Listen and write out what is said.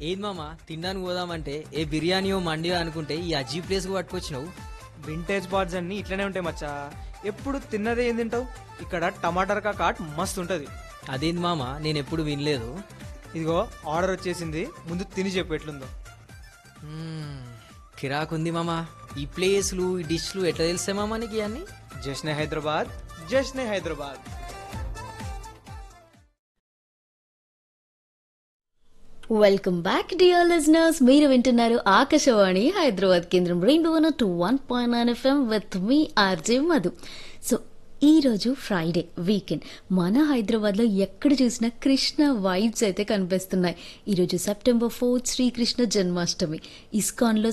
ఏది మామ తినడానికి పోదామంటే ఏ బిర్యానీయో మండియో అనుకుంటే ఈ అజీ ప్లేస్ పట్టుకొచ్చినావు వింటేజ్ బార్డ్స్ అన్ని ఇట్లనే ఉంటాయి మచ్చా ఎప్పుడు తిన్నదే ఏం తింటావు ఇక్కడ టమాటర్ కాట్ మస్తు ఉంటుంది అదేంది మామ నేను ఎప్పుడు వినలేదు ఇదిగో ఆర్డర్ వచ్చేసింది ముందు తిని చెప్పు ఎట్లుందో మ్మ్, కిరాకుంది మామ ఈ ప్లేస్లు ఈ డిష్లు ఎట్లా తెలిసే మామ నీకు ఇవన్నీ Jashne Hyderabad Jashne Hyderabad welcome back dear listeners మీరు వింటున్నారు ఆకాశవాణి హైదరాబాద్ కేంద్రం rainbow two one point nine FM with me RJ Madhu so ఈ రోజు ఫ్రైడే వీకెండ్ మన హైదరాబాద్లో ఎక్కడ చూసినా కృష్ణ వైబ్స్ అయితే కనిపిస్తున్నాయి ఈరోజు సెప్టెంబర్ ఫోర్త్ శ్రీకృష్ణ జన్మాష్టమి ఇస్కాన్లో